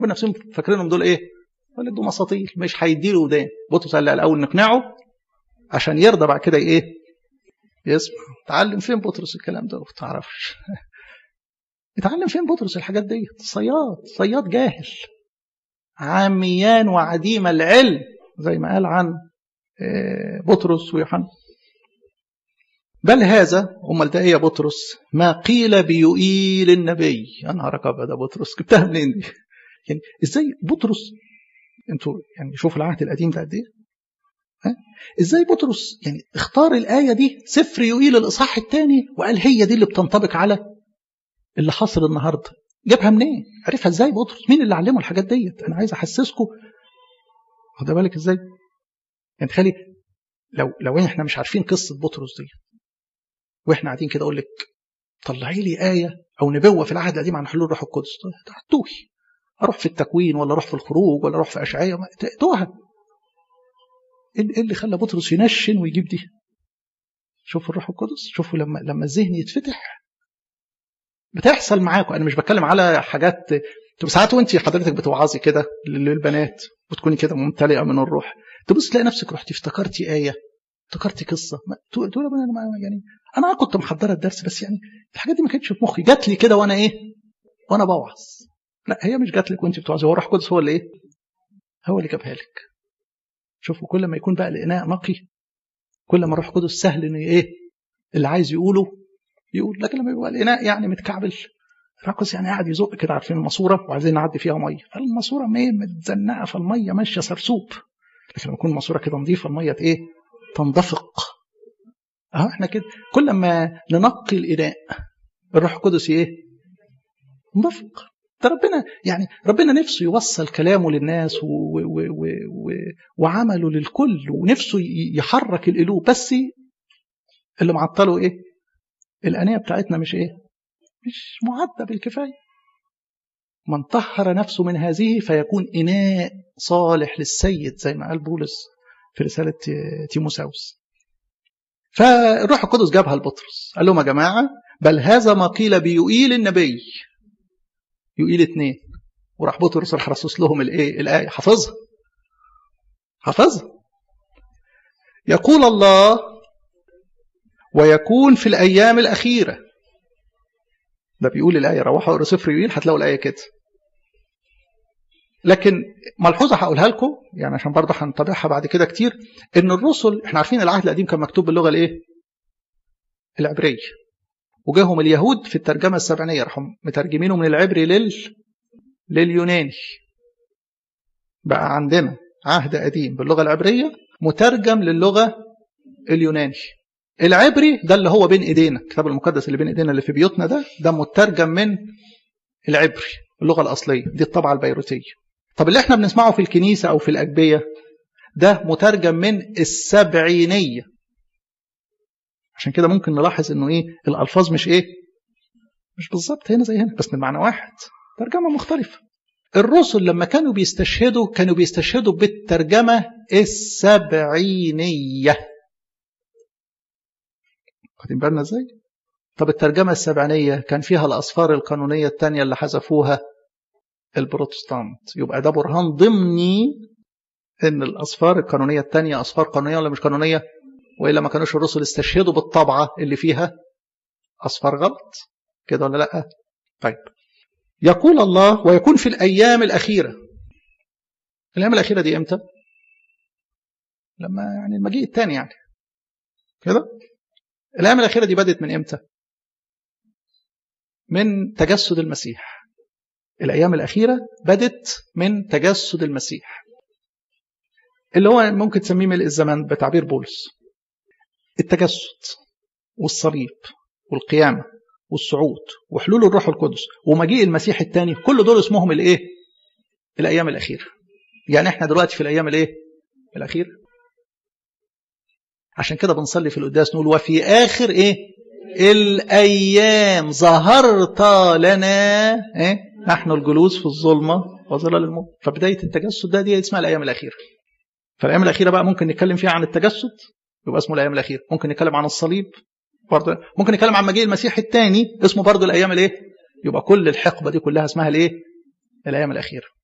نفسهم فاكرينهم دول ايه؟ قال دول مساطيل مش هيديله ودان بطرس قال الاول نقنعه عشان يرضى بعد كده ايه؟ يسمع اتعلم فين بطرس الكلام ده ما تعرفش اتعلم فين بطرس الحاجات دي صياد صياد جاهل عاميان وعديم العلم زي ما قال عن بطرس ويوحنا بل هذا امال ده ايه يا بطرس ما قيل بيؤيل النبي يا نهارك ابيض يا بطرس جبتها منين دي يعني ازاي بطرس انتوا يعني شوفوا العهد القديم ده قد ايه ها ازاي بطرس يعني اختار الايه دي سفر يؤيل الاصحاح الثاني وقال هي دي اللي بتنطبق على اللي حصل النهارده جابها منين عرفها ازاي بطرس مين اللي علمه الحاجات ديت انا عايز احسسكم خد بالك ازاي يعني تخيلي لو لو احنا مش عارفين قصه بطرس دي واحنا قاعدين كده اقول لك طلعي لي ايه او نبوه في العهد القديم عن حلول الروح القدس هتوهي اروح في التكوين ولا اروح في الخروج ولا اروح في اشعياء توها ايه اللي خلى بطرس ينشن ويجيب دي شوفوا الروح القدس شوفوا لما لما الذهن يتفتح بتحصل معاكم انا مش بتكلم على حاجات ساعات وانت حضرتك بتوعظي كده للبنات وتكوني كده ممتلئه من الروح تبص تلاقي نفسك رحتي افتكرتي ايه افتكرتي قصه تقول انا يعني انا كنت محضره الدرس بس يعني الحاجات دي ما كانتش في مخي جات لي كده وانا ايه وانا بوعظ لا هي مش جات لك وانت بتوعظي هو الروح القدس هو اللي ايه هو اللي جابها لك شوفوا كل ما يكون بقى الاناء نقي كل ما الروح القدس سهل ان ايه اللي عايز يقوله يقول لكن لما يبقى الاناء يعني متكعبل الرقص يعني قاعد يزق كده عارفين الماسوره وعايزين نعدي فيها ميه فالماسوره ايه متزنقه فالميه ماشيه سرسوب لكن لما تكون الماسوره كده نظيفه الميه ايه تندفق اهو احنا كده كل ما ننقي الاناء الروح القدس ايه نفق ده ربنا يعني ربنا نفسه يوصل كلامه للناس و و و و وعمله للكل ونفسه يحرك القلوب بس اللي معطله ايه الانيه بتاعتنا مش ايه مش معدة بالكفايه من طهر نفسه من هذه فيكون اناء صالح للسيد زي ما قال بولس في رساله تيموساوس فالروح القدس جابها لبطرس قال لهم يا جماعه بل هذا ما قيل بيؤيل النبي يؤيل اثنين وراح بطرس راح رصص لهم الايه الايه حافظها حافظها يقول الله ويكون في الايام الاخيره ده بيقول الايه روحوا اقروا سفر يويل هتلاقوا الايه كده لكن ملحوظه هقولها لكم يعني عشان برضه هنتابعها بعد كده كتير ان الرسل احنا عارفين العهد القديم كان مكتوب باللغه الايه؟ العبريه وجاهم اليهود في الترجمه السبعينيه راحوا مترجمينه من العبري لل لليوناني بقى عندنا عهد قديم باللغه العبريه مترجم للغه اليوناني العبري ده اللي هو بين ايدينا الكتاب المقدس اللي بين ايدينا اللي في بيوتنا ده ده مترجم من العبري اللغه الاصليه دي الطبعه البيروتيه طب اللي احنا بنسمعه في الكنيسه او في الاجبيه ده مترجم من السبعينيه عشان كده ممكن نلاحظ انه ايه الالفاظ مش ايه مش بالظبط هنا زي هنا بس من معنى واحد ترجمه مختلفه الرسل لما كانوا بيستشهدوا كانوا بيستشهدوا بالترجمه السبعينيه واخدين بالنا ازاي طب الترجمه السبعينيه كان فيها الاصفار القانونيه الثانيه اللي حذفوها البروتستانت يبقى ده برهان ضمني ان الاصفار القانونيه الثانيه اصفار قانونيه ولا مش قانونيه والا ما كانوش الرسل استشهدوا بالطبعه اللي فيها اصفار غلط كده ولا لا طيب يقول الله ويكون في الايام الاخيره الايام الاخيره دي امتى لما يعني المجيء الثاني يعني كده الايام الاخيره دي بدات من امتى من تجسد المسيح الايام الاخيره بدت من تجسد المسيح اللي هو ممكن تسميه ملء الزمان بتعبير بولس التجسد والصليب والقيامة والصعود وحلول الروح القدس ومجيء المسيح الثاني كل دول اسمهم الايه الايام الاخيره يعني احنا دلوقتي في الايام الايه الاخيره عشان كده بنصلي في القداس نقول وفي اخر ايه الايام ظهرت لنا إيه؟ نحن الجلوس في الظلمه وظلال الموت فبدايه التجسد ده دي اسمها الايام الاخيره فالايام الاخيره بقى ممكن نتكلم فيها عن التجسد يبقى اسمه الايام الاخيره ممكن نتكلم عن الصليب برضه ممكن نتكلم عن مجيء المسيح الثاني اسمه برضه الايام الايه يبقى كل الحقبه دي كلها اسمها الايه الايام الاخيره